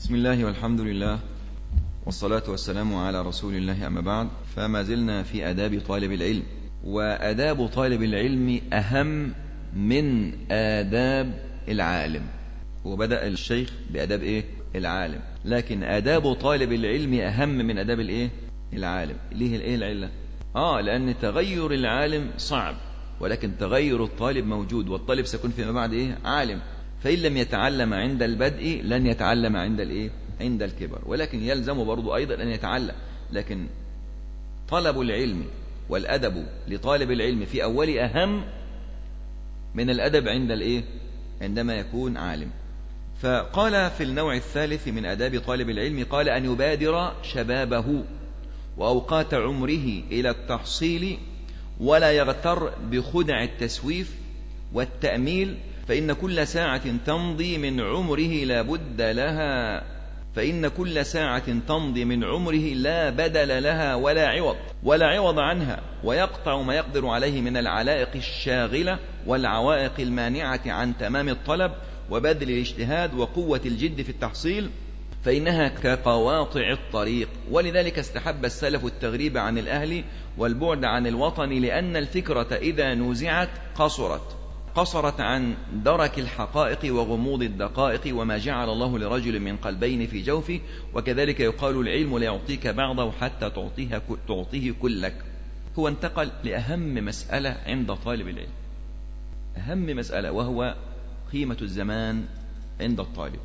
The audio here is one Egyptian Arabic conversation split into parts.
بسم الله والحمد لله والصلاة والسلام على رسول الله أما بعد فما زلنا في آداب طالب العلم وآداب طالب العلم أهم من آداب العالم وبدأ الشيخ بآداب إيه؟ العالم لكن آداب طالب العلم أهم من آداب الإيه؟ العالم ليه الإيه العلة؟ آه لأن تغير العالم صعب ولكن تغير الطالب موجود والطالب سيكون فيما بعد إيه؟ عالم فإن لم يتعلم عند البدء لن يتعلم عند الإيه؟ عند الكبر ولكن يلزم برضو أيضا أن يتعلم لكن طلب العلم والأدب لطالب العلم في أول أهم من الأدب عند الإيه؟ عندما يكون عالم فقال في النوع الثالث من آداب طالب العلم قال أن يبادر شبابه وأوقات عمره إلى التحصيل ولا يغتر بخدع التسويف والتأميل فإن كل ساعة تمضي من عمره لا بد لها فإن كل ساعة تمضي من عمره لا بدل لها ولا عوض ولا عوض عنها ويقطع ما يقدر عليه من العلائق الشاغلة والعوائق المانعة عن تمام الطلب وبذل الاجتهاد وقوة الجد في التحصيل فإنها كقواطع الطريق ولذلك استحب السلف التغريب عن الأهل والبعد عن الوطن لأن الفكرة إذا نزعت قصرت قصرت عن درك الحقائق وغموض الدقائق وما جعل الله لرجل من قلبين في جوفه وكذلك يقال العلم لا يعطيك بعضه حتى تعطيه, تعطيه كلك هو انتقل لأهم مسألة عند طالب العلم أهم مسألة وهو قيمة الزمان عند الطالب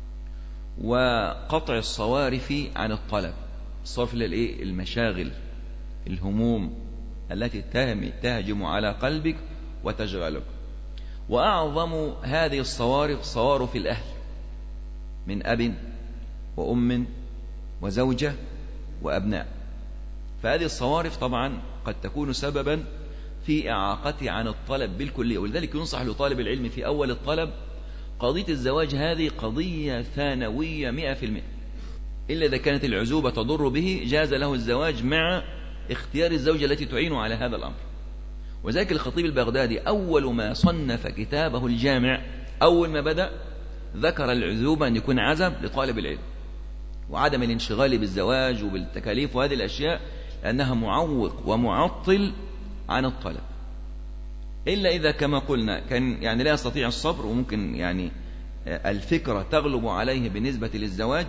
وقطع الصوارف عن الطلب الصرف للإيه المشاغل الهموم التي تهجم على قلبك وتشغلك وأعظم هذه الصوارف صوارف الأهل من أب وأم وزوجة وأبناء فهذه الصوارف طبعا قد تكون سببا في إعاقته عن الطلب بالكلية ولذلك ينصح لطالب العلم في أول الطلب قضية الزواج هذه قضية ثانوية مئة في المئة إلا إذا كانت العزوبة تضر به جاز له الزواج مع اختيار الزوجة التي تعينه على هذا الأمر وذلك الخطيب البغدادي أول ما صنف كتابه الجامع أول ما بدأ ذكر العزوبة أن يكون عزب لطالب العلم وعدم الانشغال بالزواج وبالتكاليف وهذه الأشياء لأنها معوق ومعطل عن الطلب إلا إذا كما قلنا كان يعني لا يستطيع الصبر وممكن يعني الفكرة تغلب عليه بالنسبة للزواج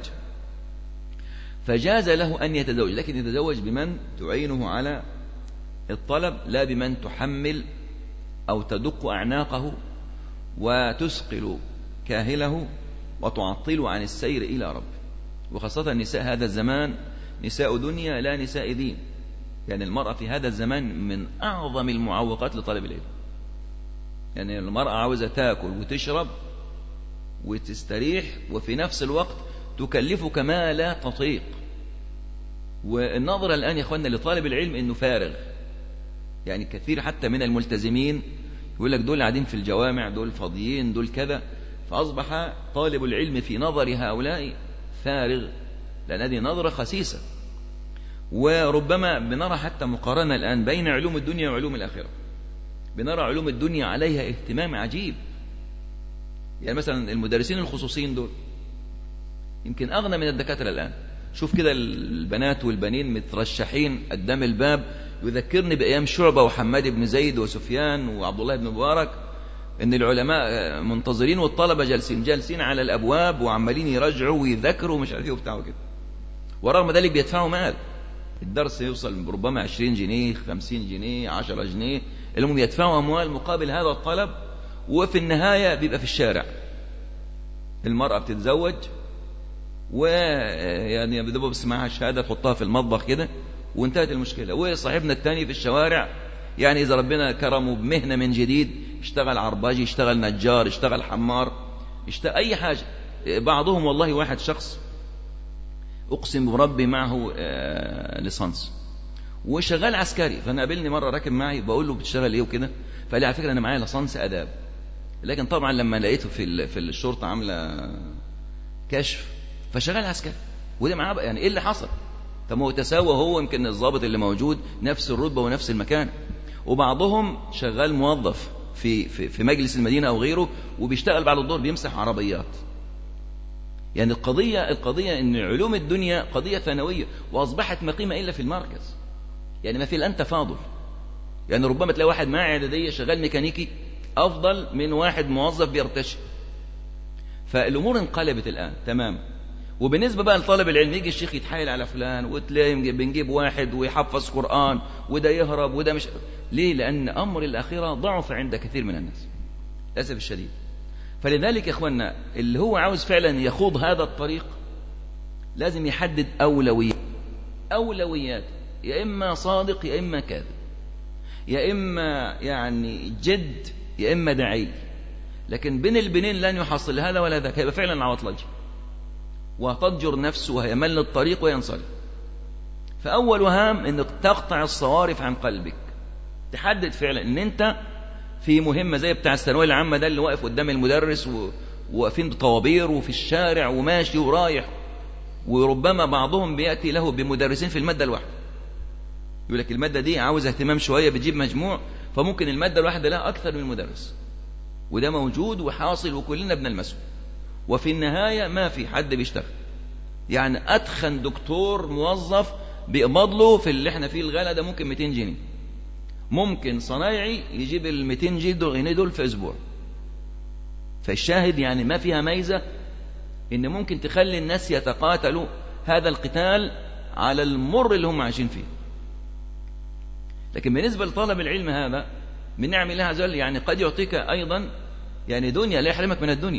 فجاز له أن يتزوج لكن يتزوج بمن تعينه على الطلب لا بمن تحمل أو تدق أعناقه وتثقل كاهله وتعطله عن السير إلى رب وخاصة نساء هذا الزمان نساء دنيا لا نساء دين يعني المرأة في هذا الزمان من أعظم المعوقات لطلب العلم يعني المرأة عاوزة تاكل وتشرب وتستريح وفي نفس الوقت تكلفك ما لا تطيق والنظرة الآن يا أخوانا لطالب العلم أنه فارغ يعني كثير حتى من الملتزمين يقول لك دول قاعدين في الجوامع دول فاضيين دول كذا فأصبح طالب العلم في نظر هؤلاء فارغ لأن هذه نظرة خسيسة وربما بنرى حتى مقارنة الآن بين علوم الدنيا وعلوم الآخرة بنرى علوم الدنيا عليها اهتمام عجيب يعني مثلا المدرسين الخصوصيين دول يمكن أغنى من الدكاترة الآن شوف كده البنات والبنين مترشحين قدام الباب يذكرني بأيام شعبة وحماد بن زيد وسفيان وعبد الله بن مبارك إن العلماء منتظرين والطلبة جالسين جالسين على الأبواب وعمالين يرجعوا ويذكروا ومش عارف ايه وبتاع كده ورغم ذلك بيدفعوا مال الدرس يوصل ربما 20 جنيه 50 جنيه 10 جنيه المهم يدفعوا أموال مقابل هذا الطلب وفي النهاية بيبقى في الشارع المرأة بتتزوج ويعني بدبوا بس معها شهادة تحطها في المطبخ كده وانتهت المشكلة وصاحبنا الثاني في الشوارع يعني إذا ربنا كرمه بمهنة من جديد اشتغل عرباجي اشتغل نجار اشتغل حمار اشتغل أي حاجة بعضهم والله واحد شخص أقسم بربي معه ليسانس وشغال عسكري فأنا قابلني مرة راكب معي بقول له بتشتغل إيه وكده فقال لي على فكرة أنا معايا ليسانس آداب لكن طبعا لما لقيته في في الشرطة عاملة كشف فشغال عسكري وده معاه يعني إيه اللي حصل؟ طب هو تساوى هو يمكن الضابط اللي موجود نفس الرتبة ونفس المكان وبعضهم شغال موظف في, في, في مجلس المدينة أو غيره وبيشتغل بعد الظهر بيمسح عربيات يعني القضية القضية أن علوم الدنيا قضية ثانوية وأصبحت ما قيمة إلا في المركز يعني ما في الآن تفاضل يعني ربما تلاقي واحد معاه إعدادية شغال ميكانيكي أفضل من واحد موظف بيرتشي فالأمور انقلبت الآن تمام وبالنسبة بقى لطالب العلم يجي الشيخ يتحايل على فلان وتلاقي بنجيب واحد ويحفظ قرآن وده يهرب وده مش ليه لأن أمر الآخرة ضعف عند كثير من الناس للأسف الشديد فلذلك يا إخوانا اللي هو عاوز فعلا يخوض هذا الطريق لازم يحدد أولويات أولويات يا إما صادق يا إما كاذب يا إما يعني جد يا إما دعي لكن بين البنين لن يحصل هذا ولا ذاك هيبقى فعلا عوطلجي وتضجر نفسه ويمل الطريق وينصرف فأول هام أنك تقطع الصوارف عن قلبك تحدد فعلا أن أنت في مهمة زي بتاع الثانوية العامة ده اللي واقف قدام المدرس وواقفين بطوابير وفي الشارع وماشي ورايح وربما بعضهم بيأتي له بمدرسين في المادة الواحدة يقول لك المادة دي عاوز اهتمام شوية بتجيب مجموع فممكن المادة الواحدة لها أكثر من مدرس وده موجود وحاصل وكلنا بنلمسه وفي النهاية ما في حد بيشتغل يعني أتخن دكتور موظف بيقبض له في اللي احنا فيه الغلا ده ممكن 200 جنيه ممكن صنايعي يجيب ال 200 جنيه دول في أسبوع فالشاهد يعني ما فيها ميزة إن ممكن تخلي الناس يتقاتلوا هذا القتال على المر اللي هم عايشين فيه لكن بالنسبة لطلب العلم هذا من نعم الله عز وجل يعني قد يعطيك أيضا يعني دنيا لا يحرمك من الدنيا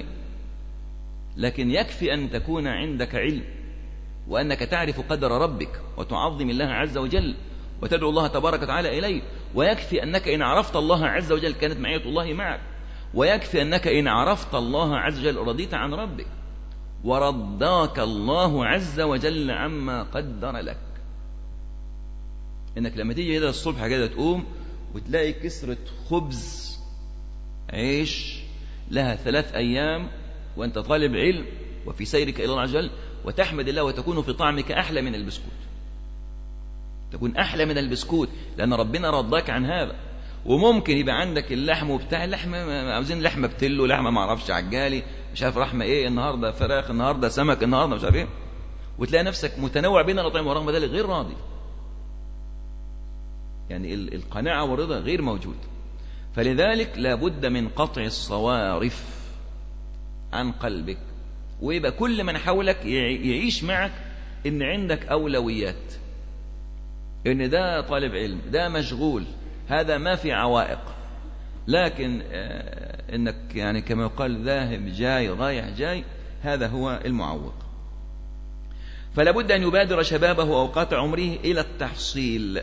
لكن يكفي أن تكون عندك علم وأنك تعرف قدر ربك وتعظم الله عز وجل وتدعو الله تبارك وتعالى إليه ويكفي أنك إن عرفت الله عز وجل كانت معية الله معك ويكفي أنك إن عرفت الله عز وجل رضيت عن ربك ورضاك الله عز وجل عما قدر لك انك لما تيجي كده الصبح كده تقوم وتلاقي كسرة خبز عيش لها ثلاث أيام وأنت طالب علم وفي سيرك إلى الله عز وجل وتحمد الله وتكون في طعمك أحلى من البسكوت تكون أحلى من البسكوت لأن ربنا رضاك عن هذا وممكن يبقى عندك اللحم وبتاع اللحم عاوزين لحمة بتلو لحمة ما اعرفش عجالي مش عارف رحمة ايه النهاردة فراخ النهاردة سمك النهاردة مش عارف ايه وتلاقي نفسك متنوع بين الأطعمة ورغم ذلك غير راضي يعني القناعة والرضا غير موجود فلذلك لابد من قطع الصوارف عن قلبك ويبقى كل من حولك يعيش معك ان عندك اولويات ان ده طالب علم ده مشغول هذا ما في عوائق لكن آه انك يعني كما يقال ذاهب جاي رايح جاي هذا هو المعوق فلا بد ان يبادر شبابه واوقات عمره الى التحصيل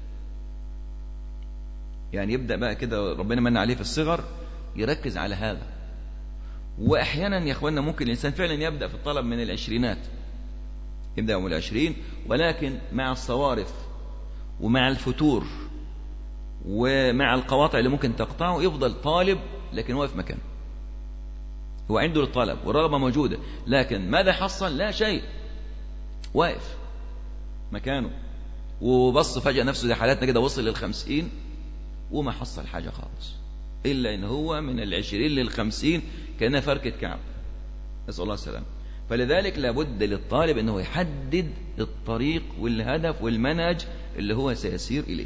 يعني يبدا بقى كده ربنا من عليه في الصغر يركز على هذا واحيانا يا اخواننا ممكن الانسان فعلا يبدا في الطلب من العشرينات يبدا من العشرين ولكن مع الصوارف ومع الفتور ومع القواطع اللي ممكن تقطعه يفضل طالب لكن واقف مكانه هو عنده الطلب والرغبة موجودة لكن ماذا حصل لا شيء واقف مكانه وبص فجأة نفسه زي حالاتنا كده وصل للخمسين وما حصل حاجة خالص إلا إن هو من العشرين للخمسين كان فركة كعب نسأل الله السلام فلذلك لابد للطالب أنه يحدد الطريق والهدف والمنهج اللي هو سيسير إليه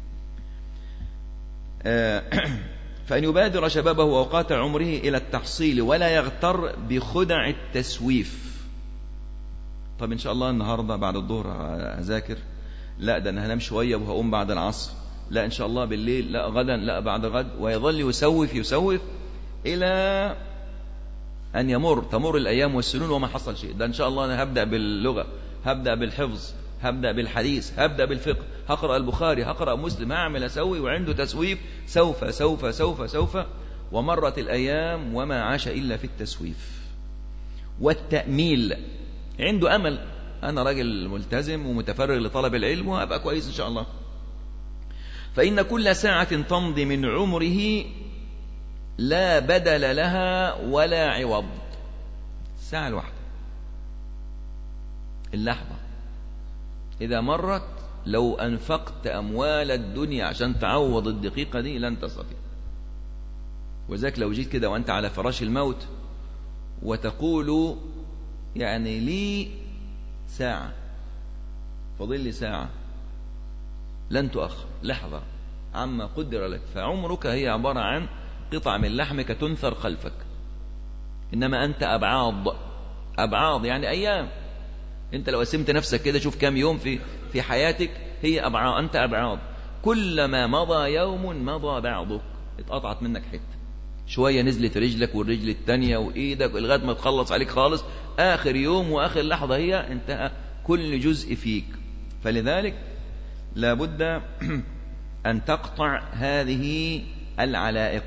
فأن يبادر شبابه وأوقات عمره إلى التحصيل ولا يغتر بخدع التسويف طب إن شاء الله النهاردة بعد الظهر أذاكر لا ده أنا هنام شوية وهقوم بعد العصر لا إن شاء الله بالليل لا غدا لا بعد غد ويظل يسوف يسوف إلى أن يمر تمر الأيام والسنون وما حصل شيء ده إن شاء الله أنا هبدأ باللغة هبدأ بالحفظ هبدأ بالحديث هبدأ بالفقه هقرأ البخاري هقرأ مسلم هعمل أسوي وعنده تسويف سوف سوف سوف سوف ومرت الأيام وما عاش إلا في التسويف والتأميل عنده أمل أنا راجل ملتزم ومتفرغ لطلب العلم وهبقى كويس إن شاء الله فإن كل ساعة تمضي من عمره لا بدل لها ولا عوض الساعة الواحدة اللحظة إذا مرت لو أنفقت أموال الدنيا عشان تعوض الدقيقة دي لن تستطيع وذلك لو جيت كده وأنت على فراش الموت وتقول يعني لي ساعة فاضل لي ساعة لن تؤخر لحظة عما قدر لك فعمرك هي عبارة عن قطع من لحمك تنثر خلفك إنما أنت أبعاض أبعاض يعني أيام أنت لو قسمت نفسك كده شوف كام يوم في في حياتك هي أبعاض أنت أبعاض كلما مضى يوم مضى بعضك اتقطعت منك حتة شوية نزلت رجلك والرجل التانية وإيدك لغاية ما تخلص عليك خالص آخر يوم وآخر لحظة هي انتهى كل جزء فيك فلذلك لابد أن تقطع هذه العلائق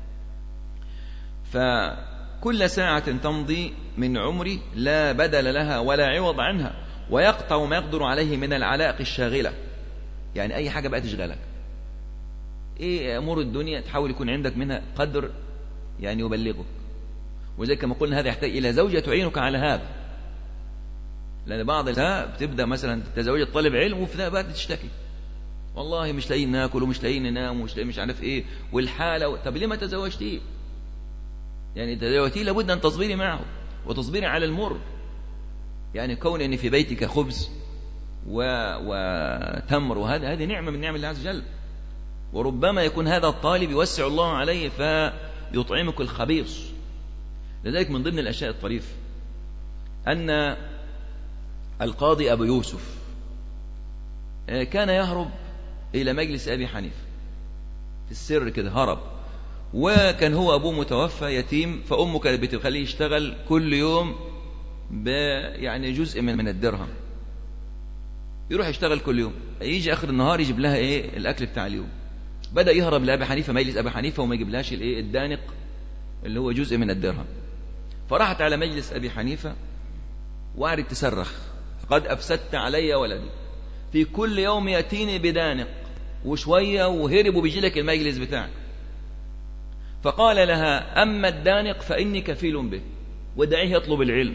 فكل ساعة تمضي من عمري لا بدل لها ولا عوض عنها ويقطع ما يقدر عليه من العلائق الشاغلة يعني أي حاجة بقى تشغلك إيه أمور الدنيا تحاول يكون عندك منها قدر يعني يبلغك وزي كما قلنا هذا يحتاج إلى زوجة تعينك على هذا لأن بعض النساء بتبدأ مثلا تزوجت طالب علم وفي ذا بقى تشتكي والله مش لاقيين ناكل ومش لاقيين ننام ومش لاقيين مش عارف ايه والحاله و... طب ليه ما تزوجتيه؟ يعني تزوجتيه لابد ان تصبري معه وتصبري على المر يعني كون ان في بيتك خبز و... وتمر وهذا هذه نعمه من نعم الله عز وجل وربما يكون هذا الطالب يوسع الله عليه فيطعمك الخبيص لذلك من ضمن الاشياء الطريف ان القاضي ابو يوسف كان يهرب إلى مجلس أبي حنيفة في السر كده هرب وكان هو أبوه متوفى يتيم فأمه كانت بتخليه يشتغل كل يوم ب يعني جزء من من الدرهم يروح يشتغل كل يوم يجي آخر النهار يجيب لها إيه الأكل بتاع اليوم بدأ يهرب لأبي حنيفة مجلس أبي حنيفة وما يجيبلهاش الإيه الدانق اللي هو جزء من الدرهم فراحت على مجلس أبي حنيفة وقعدت تصرخ قد أفسدت علي ولدي في كل يوم يأتيني بدانق وشوية وهرب وبيجي لك المجلس بتاعك فقال لها أما الدانق فإني كفيل به ودعيه يطلب العلم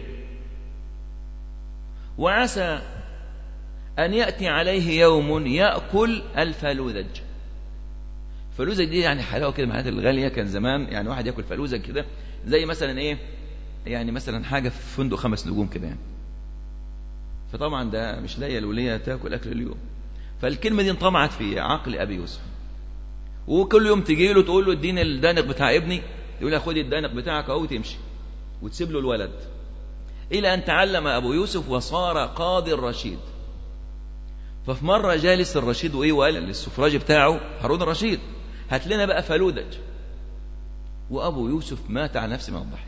وعسى أن يأتي عليه يوم يأكل الفلوذج فلوذج دي يعني حلاوة كده من الغالية كان زمان يعني واحد يأكل فلوذج كده زي مثلا إيه يعني مثلا حاجة في فندق خمس نجوم كده يعني فطبعا ده مش لاقيه الولية تاكل أكل اليوم فالكلمة دي انطمعت في عقل أبي يوسف وكل يوم تجي له تقول له اديني الدانق بتاع ابني يقول لها خد الدانق بتاعك اهو وتمشي وتسيب له الولد إلى أن تعلم أبو يوسف وصار قاضي الرشيد ففي مرة جالس الرشيد وإيه وقال للسفراج بتاعه هارون الرشيد هات لنا بقى فلودج وأبو يوسف مات على نفسه من الضحك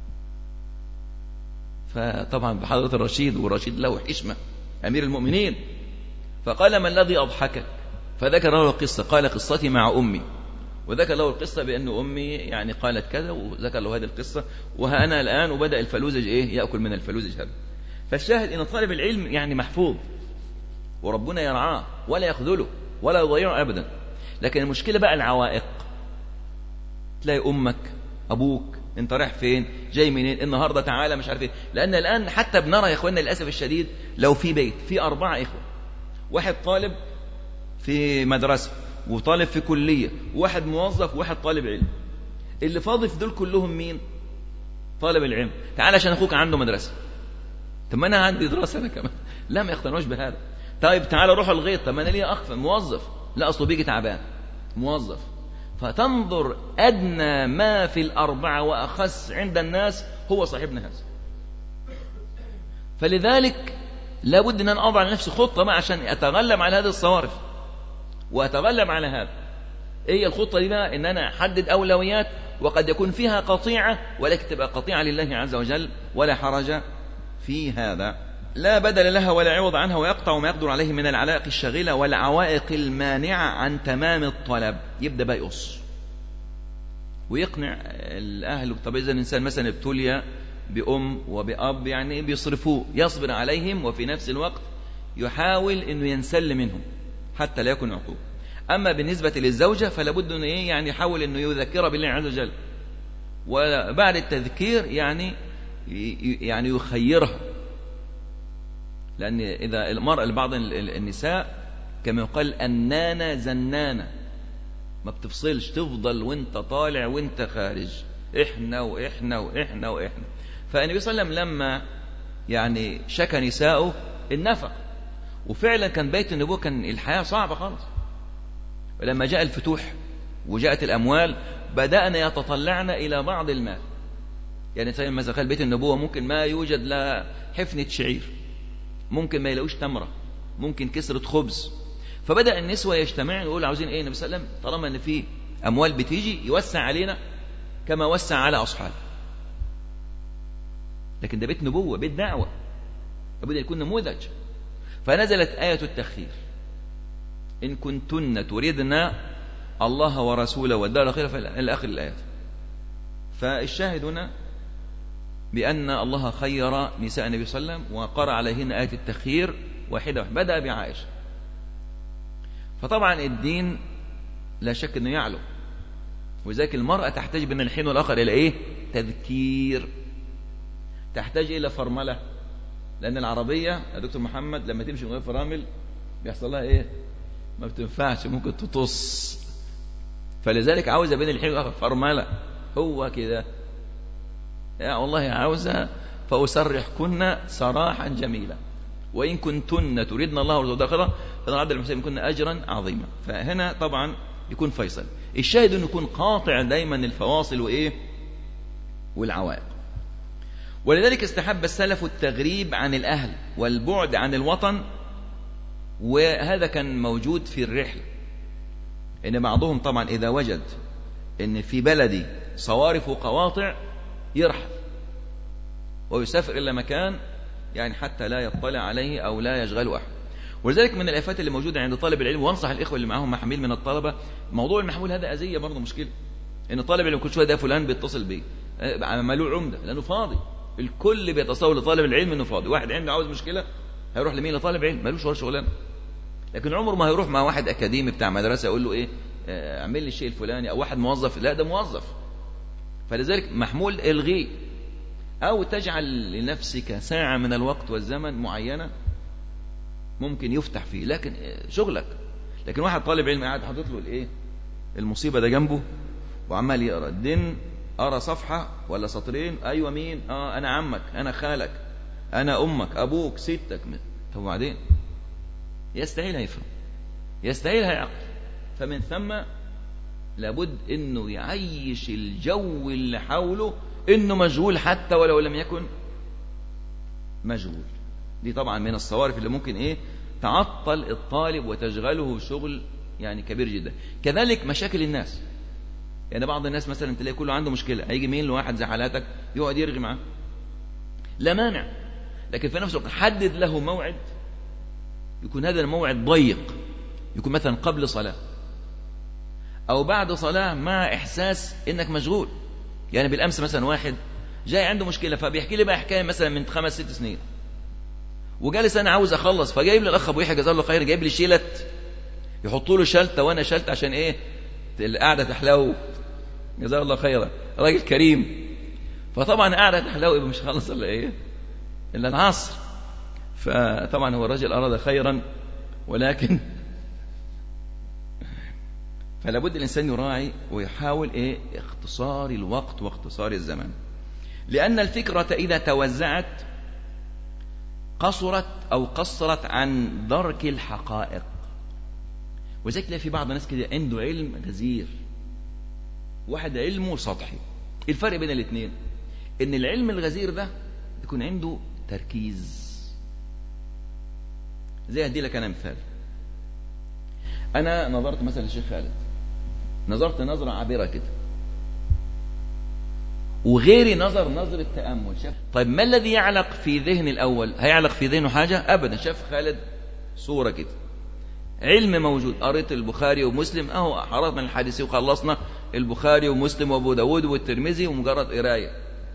فطبعا بحضرة الرشيد والرشيد له حشمة أمير المؤمنين فقال ما الذي أضحكك فذكر له القصة قال قصتي مع أمي وذكر له القصة بأن أمي يعني قالت كذا وذكر له هذه القصة وها أنا الآن وبدأ الفلوزج إيه يأكل من الفلوزج هذا فالشاهد أن طالب العلم يعني محفوظ وربنا يرعاه ولا يخذله ولا يضيعه أبدا لكن المشكلة بقى العوائق تلاقي أمك أبوك انت رايح فين جاي منين النهارده تعالى مش عارف ايه لان الان حتى بنرى يا اخواننا للاسف الشديد لو في بيت في اربعه اخوه واحد طالب في مدرسه وطالب في كليه وواحد موظف وواحد طالب علم اللي فاضي في دول كلهم مين طالب العلم تعال عشان اخوك عنده مدرسه طب ما انا عندي دراسه انا كمان لا ما يقتنعوش بهذا طيب تعال روح الغيط طب ما انا ليه اخ موظف لا اصله بيجي تعبان موظف فتنظر أدنى ما في الأربعة وأخس عند الناس هو صاحبنا هذا فلذلك لابد أن أنا أضع لنفسي خطة ما عشان أتغلب على هذه الصوارف وأتغلب على هذا إيه الخطة دي بقى إن أنا أحدد أولويات وقد يكون فيها قطيعة ولكن تبقى قطيعة لله عز وجل ولا حرج في هذا لا بدل لها ولا عوض عنها ويقطع ما يقدر عليه من العلائق الشاغلة والعوائق المانعة عن تمام الطلب يبدأ بقى يقص ويقنع الأهل طب إذا الإنسان مثلا ابتلي بأم وبأب يعني بيصرفوه يصبر عليهم وفي نفس الوقت يحاول أنه ينسل منهم حتى لا يكون عقوق أما بالنسبة للزوجة فلا بد أنه إيه يعني يحاول أنه يذكر بالله عز وجل وبعد التذكير يعني يعني يخيرها لأن إذا المرأة لبعض النساء كما يقال أنانة زنانة ما بتفصلش تفضل وانت طالع وانت خارج احنا واحنا واحنا واحنا فالنبي صلى الله عليه وسلم لما يعني شكى نساؤه النفق وفعلا كان بيت النبوة كان الحياة صعبة خالص ولما جاء الفتوح وجاءت الأموال بدأنا يتطلعن إلى بعض المال يعني زي ما قال بيت النبوة ممكن ما يوجد لا حفنة شعير ممكن ما يلاقوش تمرة ممكن كسرة خبز فبدأ النسوة يجتمعن ويقولوا عاوزين ايه النبي صلى الله عليه وسلم طالما ان في اموال بتيجي يوسع علينا كما وسع على اصحابه لكن ده بيت نبوة بيت دعوة لابد يكون نموذج فنزلت آية التخيير إن كنتن تريدن الله ورسوله والدار الآخرة إلى آخر الآيات فالشاهد هنا بأن الله خير نساء النبي صلى الله عليه وسلم وقرأ عليهن آية التخيير واحدة بدأ بعائشة فطبعا الدين لا شك أنه يعلو وذلك المرأة تحتاج بين الحين والآخر إلى إيه تذكير تحتاج إلى فرملة لأن العربية يا دكتور محمد لما تمشي من غير فرامل بيحصل لها إيه ما بتنفعش ممكن تطص فلذلك عاوزة بين الحين والآخر فرملة هو كده يا والله عاوزة فأسرحكن سراحا جميلا وإن كنتن تريدن الله ورسوله الآخرة فنعد المسلمين كن أجرا عظيما فهنا طبعا يكون فيصل الشاهد أنه يكون قاطع دايما الفواصل وإيه والعوائق ولذلك استحب السلف التغريب عن الأهل والبعد عن الوطن وهذا كان موجود في الرحلة إن بعضهم طبعا إذا وجد إن في بلدي صوارف وقواطع يرحل ويسافر إلى مكان يعني حتى لا يطلع عليه أو لا يشغله أحد ولذلك من الآفات اللي موجودة عند طالب العلم وانصح الإخوة اللي معاهم محمول من الطلبة موضوع المحمول هذا أذية برضه مشكلة إن طالب العلم كل شوية ده فلان بيتصل بيه عملوه عمدة لأنه فاضي الكل بيتصور لطالب العلم إنه فاضي واحد عنده عاوز مشكلة هيروح لمين لطالب علم ملوش ولا شغلانة لكن عمره ما هيروح مع واحد أكاديمي بتاع مدرسة يقول له إيه اعمل لي الشيء الفلاني أو واحد موظف لا ده موظف فلذلك محمول الغيه أو تجعل لنفسك ساعة من الوقت والزمن معينة ممكن يفتح فيه لكن شغلك لكن واحد طالب علم قاعد حاطط له الايه المصيبة ده جنبه وعمال يقرا دين أرى صفحة ولا سطرين أيوة مين آه أنا عمك أنا خالك أنا أمك أبوك ستك طب وبعدين يستحيل هيفهم يستحيل هيعقل فمن ثم لابد انه يعيش الجو اللي حوله انه مشغول حتى ولو لم يكن مشغول دي طبعا من الصوارف اللي ممكن ايه تعطل الطالب وتشغله شغل يعني كبير جدا كذلك مشاكل الناس يعني بعض الناس مثلا تلاقي كله عنده مشكله هيجي مين لواحد زي حالاتك يقعد يرغي معاه لا مانع لكن في نفس الوقت حدد له موعد يكون هذا الموعد ضيق يكون مثلا قبل صلاه او بعد صلاه مع احساس انك مشغول يعني بالامس مثلا واحد جاي عنده مشكله فبيحكي لي بقى حكايه مثلا من خمس ست سنين وجالس انا عاوز اخلص فجايب لي الاخ ابو يحيى جزاه الله خير جايب لي شيلت يحطوا له شلته وانا شلت عشان ايه القعده تحلو جزاه الله خيرا راجل كريم فطبعا قعده تحلو يبقى مش خلص الا ايه الا العصر فطبعا هو الرجل اراد خيرا ولكن فلا بد الإنسان يراعي ويحاول إيه اختصار الوقت واختصار الزمن لأن الفكرة إذا توزعت قصرت أو قصرت عن درك الحقائق وذلك تلاقي في بعض الناس كده عنده علم غزير واحد علمه سطحي الفرق بين الاثنين ان العلم الغزير ده يكون عنده تركيز زي ادي لك انا مثال انا نظرت مثلا للشيخ خالد نظرت نظرة عابرة كده وغيري نظر نظرة تأمل شاف طيب ما الذي يعلق في ذهن الأول هيعلق في ذهنه حاجة أبدا شاف خالد صورة كده علم موجود قريت البخاري ومسلم أهو حرصنا الحديث وخلصنا البخاري ومسلم وأبو داود والترمذي ومجرد قراية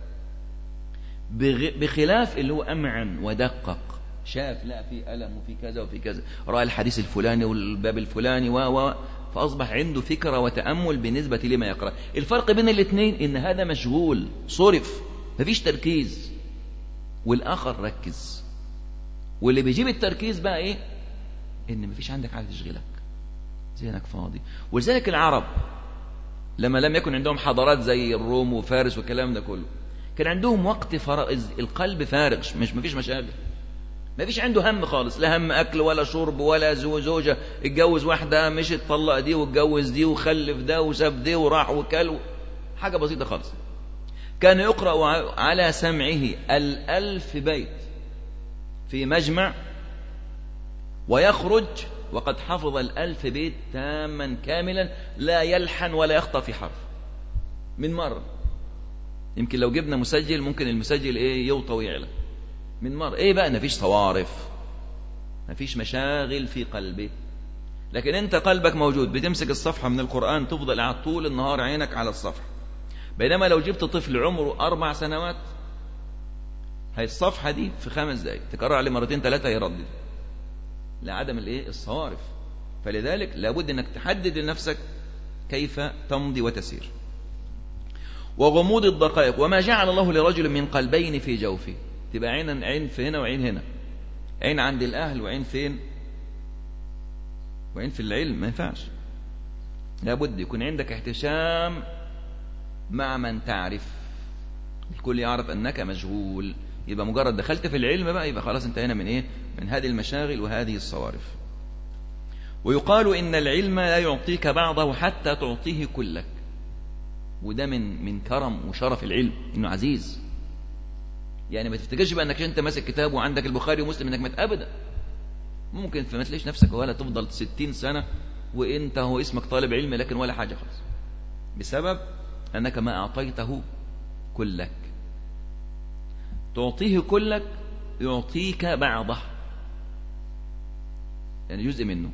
بخلاف اللي هو أمعن ودقق شاف لا في ألم وفي كذا وفي كذا رأى الحديث الفلاني والباب الفلاني و فأصبح عنده فكرة وتأمل بالنسبة لما يقرأ الفرق بين الاثنين إن هذا مشغول صرف مفيش تركيز والآخر ركز واللي بيجيب التركيز بقى إيه إن مفيش عندك حاجة تشغلك ذهنك فاضي ولذلك العرب لما لم يكن عندهم حضارات زي الروم وفارس والكلام ده كله كان عندهم وقت فراغ القلب فارغ مش مفيش مشاغل ما فيش عنده هم خالص لا هم اكل ولا شرب ولا زوجه اتجوز واحده مش اتطلق دي واتجوز دي وخلف ده وساب دي وراح وكل حاجه بسيطه خالص كان يقرا على سمعه الالف بيت في مجمع ويخرج وقد حفظ الألف بيت تاما كاملا لا يلحن ولا يخطأ في حرف من مرة يمكن لو جبنا مسجل ممكن المسجل ايه يوطى ويعلى من مرة ايه بقى مفيش صوارف مفيش مشاغل في قلبه لكن انت قلبك موجود بتمسك الصفحة من القرآن تفضل قاعد طول النهار عينك على الصفحة بينما لو جبت طفل عمره أربع سنوات هي الصفحة دي في خمس دقايق تكرر عليه مرتين ثلاثة يردد لعدم الايه الصوارف فلذلك لابد انك تحدد لنفسك كيف تمضي وتسير وغموض الدقائق وما جعل الله لرجل من قلبين في جوفه تبقى عين عين في هنا وعين هنا عين عند الأهل وعين فين وعين في العلم ما ينفعش لابد يكون عندك احتشام مع من تعرف الكل يعرف أنك مشغول يبقى مجرد دخلت في العلم بقى يبقى خلاص انتهينا من ايه من هذه المشاغل وهذه الصوارف ويقال إن العلم لا يعطيك بعضه حتى تعطيه كلك وده من من كرم وشرف العلم انه عزيز يعني ما تفتكرش بقى انك انت ماسك كتاب وعندك البخاري ومسلم انك مت ابدا ممكن فما تلاقيش نفسك ولا تفضل ستين سنة وانت هو اسمك طالب علم لكن ولا حاجة خالص بسبب انك ما اعطيته كلك تعطيه كلك يعطيك بعضه يعني جزء منه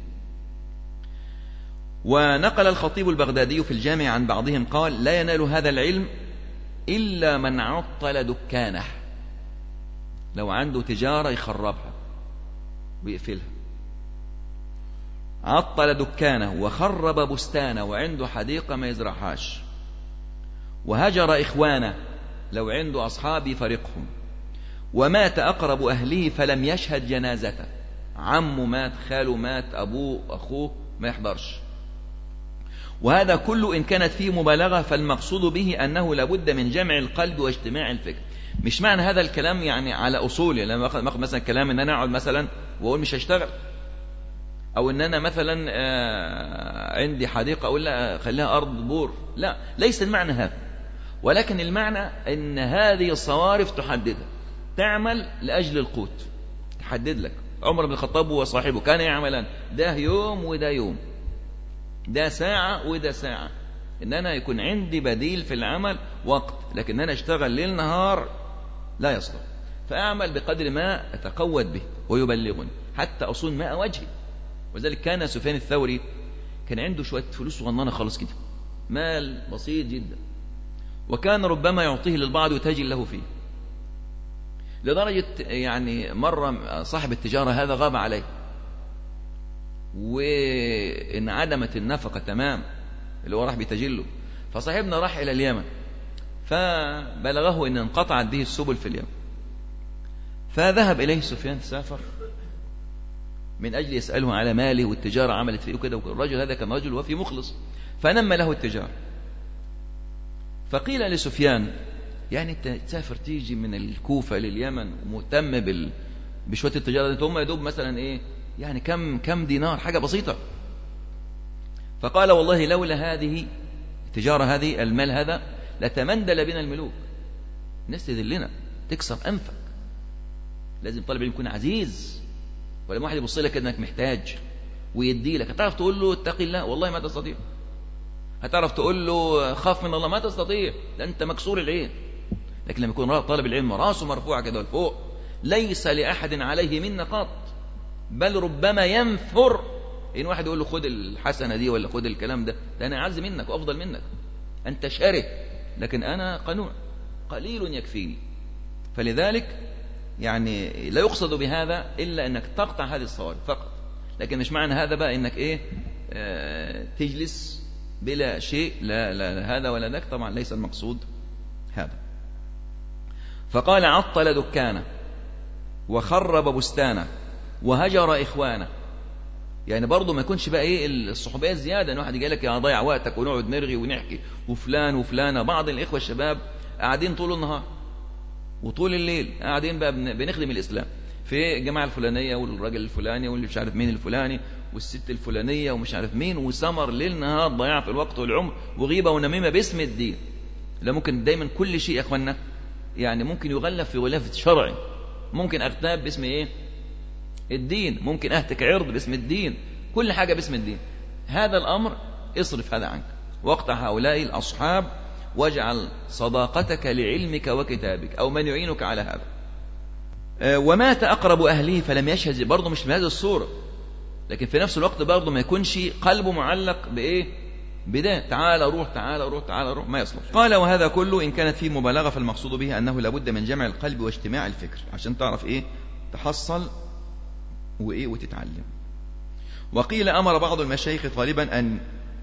ونقل الخطيب البغدادي في الجامع عن بعضهم قال لا ينال هذا العلم إلا من عطل دكانه لو عنده تجارة يخربها ويقفلها عطل دكانه وخرب بستانه وعنده حديقة ما يزرعهاش وهجر إخوانه لو عنده أصحاب يفرقهم ومات أقرب أهله فلم يشهد جنازته عمه مات خاله مات أبوه أخوه ما يحضرش وهذا كله إن كانت فيه مبالغة فالمقصود به أنه لابد من جمع القلب واجتماع الفكر مش معنى هذا الكلام يعني على أصول يعني لما أخذ مثلا كلام إن أنا أقعد مثلا وأقول مش هشتغل أو إن أنا مثلا آه، عندي حديقة أقول لا خليها أرض بور لا ليس المعنى هذا ولكن المعنى أن هذه الصوارف تحددها تعمل لأجل القوت تحدد لك عمر بن الخطاب وصاحبه كان يعملان ده يوم وده يوم ده ساعة وده ساعة إن أنا يكون عندي بديل في العمل وقت لكن أنا أشتغل ليل نهار لا يصلح فأعمل بقدر ما أتقود به ويبلغني حتى أصون ماء وجهي وذلك كان سفيان الثوري كان عنده شوية فلوس صغننة خالص كده مال بسيط جدا وكان ربما يعطيه للبعض وتجل له فيه لدرجة يعني مرة صاحب التجارة هذا غاب عليه وانعدمت النفقة تمام اللي هو راح بيتجله فصاحبنا راح إلى اليمن فبلغه أن انقطعت به السبل في اليمن فذهب إليه سفيان سافر من أجل يسأله على ماله والتجارة عملت فيه وكده والرجل هذا كان رجل وفي مخلص فنم له التجارة فقيل لسفيان يعني انت تسافر تيجي من الكوفة لليمن ومهتم بال... بشوية التجارة انت هم يدوب مثلا ايه يعني كم كم دينار حاجة بسيطة فقال والله لولا هذه التجارة هذه المال هذا لتمندل بنا الملوك الناس تذلنا تكسر أنفك لازم طالب العلم يكون عزيز ولما واحد يبص لك انك محتاج ويدي لك هتعرف تقول له اتق الله والله ما تستطيع هتعرف تقول له خاف من الله ما تستطيع ده انت مكسور العين لكن لما يكون طالب العلم راسه مرفوعة كده لفوق ليس لأحد عليه من قط بل ربما ينفر إن واحد يقول له خد الحسنة دي ولا خد الكلام ده ده أنا أعز منك وأفضل منك أنت شره لكن أنا قنوع قليل يكفيني فلذلك يعني لا يقصد بهذا إلا أنك تقطع هذه الصوارف فقط لكن مش معنى هذا بقى أنك إيه آه تجلس بلا شيء لا, لا, لا هذا ولا ذاك طبعا ليس المقصود هذا فقال عطل دكانه وخرب بستانه وهجر إخوانه يعني برضه ما يكونش بقى ايه الصحوبيه الزياده ان واحد يجي لك يا ضيع وقتك ونقعد نرغي ونحكي وفلان وفلانه بعض الاخوه الشباب قاعدين طول النهار وطول الليل قاعدين بقى بنخدم الإسلام في الجماعة الفلانية والراجل الفلاني واللي مش عارف مين الفلاني والست الفلانية ومش عارف مين وسمر ليل نهار ضياع في الوقت والعمر وغيبة ونميمة باسم الدين لا ممكن دايما كل شيء يا اخوانا يعني ممكن يغلف في غلاف شرعي ممكن اغتاب باسم ايه الدين ممكن اهتك عرض باسم الدين كل حاجة باسم الدين هذا الامر اصرف هذا عنك واقطع هؤلاء الاصحاب واجعل صداقتك لعلمك وكتابك او من يعينك على هذا آه، ومات اقرب اهله فلم يشهد برضه مش بهذه الصوره لكن في نفس الوقت برضه ما يكونش قلبه معلق بايه بده تعال روح تعال روح تعال روح ما يصلح قال وهذا كله إن كانت فيه مبالغة فالمقصود به أنه لابد من جمع القلب واجتماع الفكر عشان تعرف إيه تحصل وإيه وتتعلم وقيل أمر بعض المشايخ طالبا أن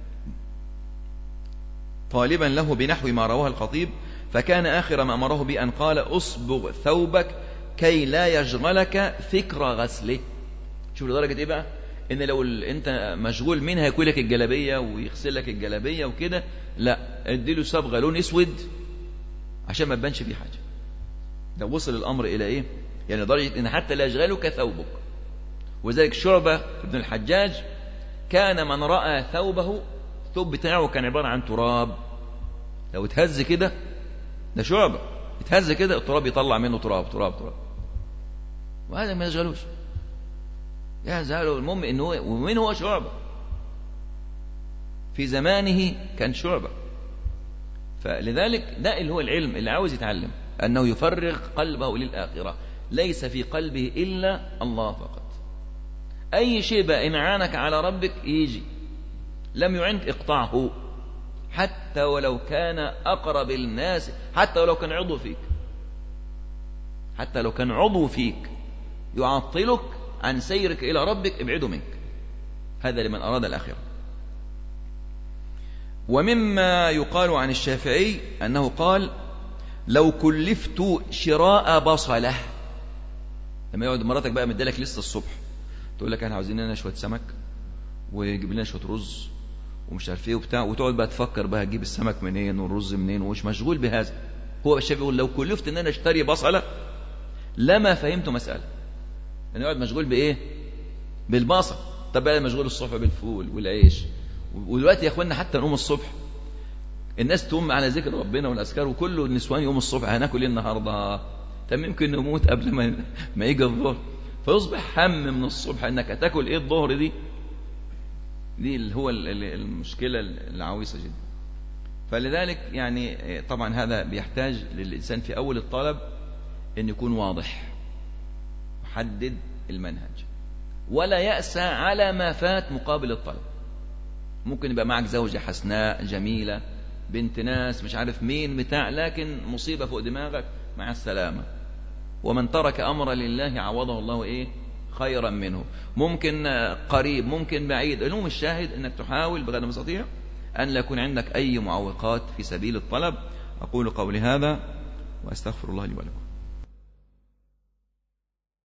طالبا له بنحو ما رواه الخطيب فكان آخر ما أمره بأن قال أصبغ ثوبك كي لا يشغلك فكر غسله شوف لدرجة إيه بقى ان لو انت مشغول مين هيكوي لك الجلابيه ويغسل لك الجلابيه وكده لا اديله صبغه لون اسود عشان ما تبانش فيه حاجه ده وصل الامر الى ايه يعني لدرجه ان حتى لا يشغلك ثوبك وذلك شعبه ابن الحجاج كان من راى ثوبه الثوب بتاعه كان عباره عن تراب لو اتهز كده ده شعبه اتهز كده التراب يطلع منه تراب تراب تراب وهذا ما يشغلوش يا زالوا المهم انه هو ومين هو شعبة في زمانه كان شعبة فلذلك ده اللي هو العلم اللي عاوز يتعلم أنه يفرغ قلبه للآخرة ليس في قلبه إلا الله فقط أي شيء بقى إن عانك على ربك يجي لم يعنك اقطعه حتى ولو كان أقرب الناس حتى ولو كان عضو فيك حتى لو كان عضو فيك يعطلك عن سيرك إلى ربك ابعده منك هذا لمن أراد الآخرة ومما يقال عن الشافعي أنه قال لو كلفت شراء بصلة لما يقعد مراتك بقى مدالك لسه الصبح تقول لك احنا عاوزين لنا شويه سمك ويجيب لنا شويه رز ومش عارف ايه وبتاع وتقعد بقى تفكر بقى تجيب السمك منين والرز منين ومش مشغول بهذا هو الشافعي يقول لو كلفت ان انا اشتري بصله لما فهمت مساله يعني يقعد مشغول بايه بالبصل طب بقى مشغول الصبح بالفول والعيش ودلوقتي يا اخوانا حتى نقوم الصبح الناس تقوم على ذكر ربنا والاذكار وكله النسوان يقوم الصبح هناكل ايه النهارده طب يمكن نموت قبل ما ما يجي الظهر فيصبح هم من الصبح انك هتاكل ايه الظهر دي دي اللي هو المشكله العويصه جدا فلذلك يعني طبعا هذا بيحتاج للانسان في اول الطلب ان يكون واضح حدد المنهج ولا يأسى على ما فات مقابل الطلب ممكن يبقى معك زوجة حسناء جميلة بنت ناس مش عارف مين بتاع لكن مصيبة فوق دماغك مع السلامة ومن ترك أمر لله عوضه الله إيه خيرا منه ممكن قريب ممكن بعيد المهم الشاهد أنك تحاول بغير المستطيع أن لا يكون عندك أي معوقات في سبيل الطلب أقول قولي هذا وأستغفر الله لي ولكم